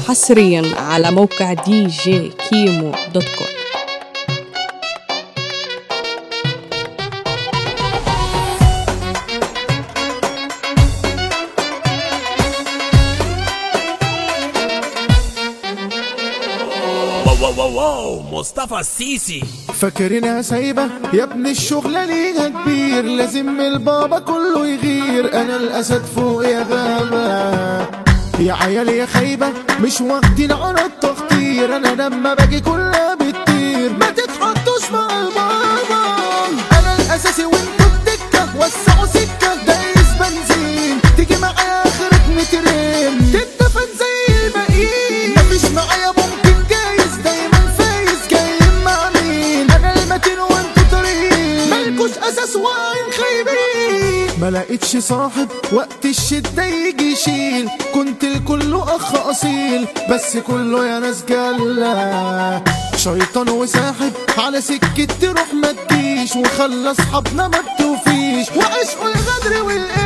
حصريا على موقع دي جي كيمو دوت كوم واو واو واو واو مصطفى السيسي فاكرينها سايبة يا ابن الشغلة ليها كبير لازم البابا كله يغير انا الاسد فوق يا غابة يا عيال يا خايبة مش واخدين على التخطير انا لما باجي كلها بتطير ما تتحطوش مع البابا انا الاساسي وانتوا الدكة وسعوا سكة دايس بنزين تيجي معايا اخرك مترين تتدفن زي الباقيين مفيش معايا ممكن جايز دايما فايز جايين مع مين انا المتين وانتوا طريق مالكوش اساس وعين خايبين ما لقيتش صاحب وقت الشدة يجي يشيل كنت الكل اخ اصيل بس كله يا ناس جلة شيطان وساحب على سكة تروح ما تجيش وخلى اصحابنا ما تتوفيش وعشقوا الغدر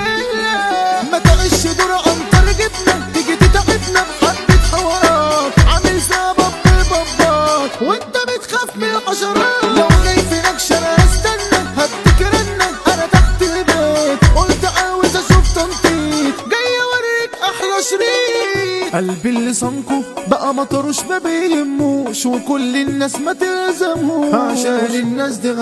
والقلة ما تعيش دور عنتر جبنا تيجي تتعبنا بحبة حوارات عامل سبب بالبابات وانت بتخاف من الحشرات لو جاي في نكشة انا هستنى هديك رنة انا تحت البيت قلت عاوز اشوف تنطيط جاي اوريك احلى شريط قلبي اللي صنكو بقى مطروش ما بيهموش وكل الناس ما تلزموش عشان الناس دي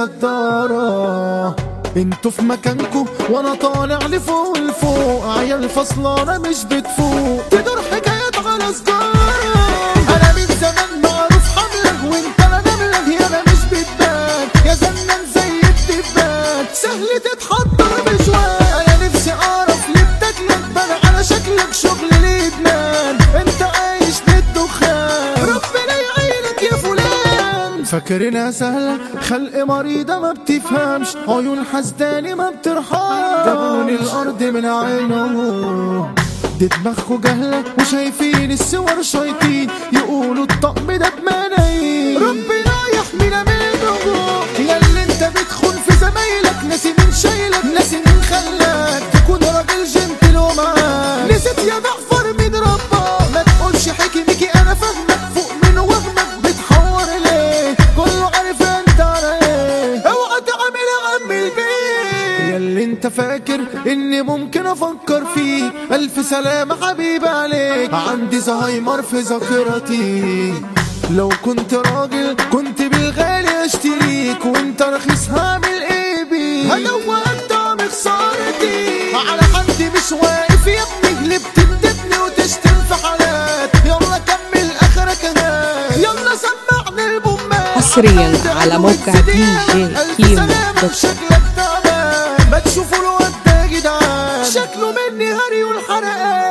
غدارة انتوا في مكانكو وانا طالع لفوق لفوق عيال فصلانة مش بتفوق تدور حكايات على سجارة انا من زمان معروف حملة وانت انا نملة يا انا مش بتبان يا زنان زي الدبان سهل تتحضر بشوان انا نفسي اعرف ليه بتاكلك بان على شكلك شغل الادمان انت عايش للدخان ربنا يعينك يا فلان فاكرينها سهلة خلق مريضة ما بتفهمش عيون حسداني ما بترحمش جابوني الارض من عينهم دي دماغكوا جهلة وشايفين الصور شايطين يقولوا الطقم ده بملايين ربنا يحمينا منهم يا اللي انت بتخون في زمايلك ناسي مين شايلك ناسي مين خلاك تكون راجل جنتل ومعاك نسيت يا جعفر مين ربك ما تقولش حكي ميكي انا فاهمك فوق من وهمك بتحور ليه كله عارف انت على ايه اوعى تعمل عم البيت يا اللي انت فاكر اني ممكن افكر فيك الف سلامة حبيبي عليك عندي زهايمر في ذاكرتي لو كنت راجل كنت بالغالي اشتريك وانت رخيص هعمل ايه بيك هدوقك طعم خسارتي على حد مش واقف يا ابني اللي بتندبني وتشتم في حالات يلا كمل اخرك هات يلا سمعني البومات حصرياً على موقع دي جي كيمو دوت كوم. شكلك تعبان ما تشوفوا له قد يا جدعان شكله مني هري والحرقان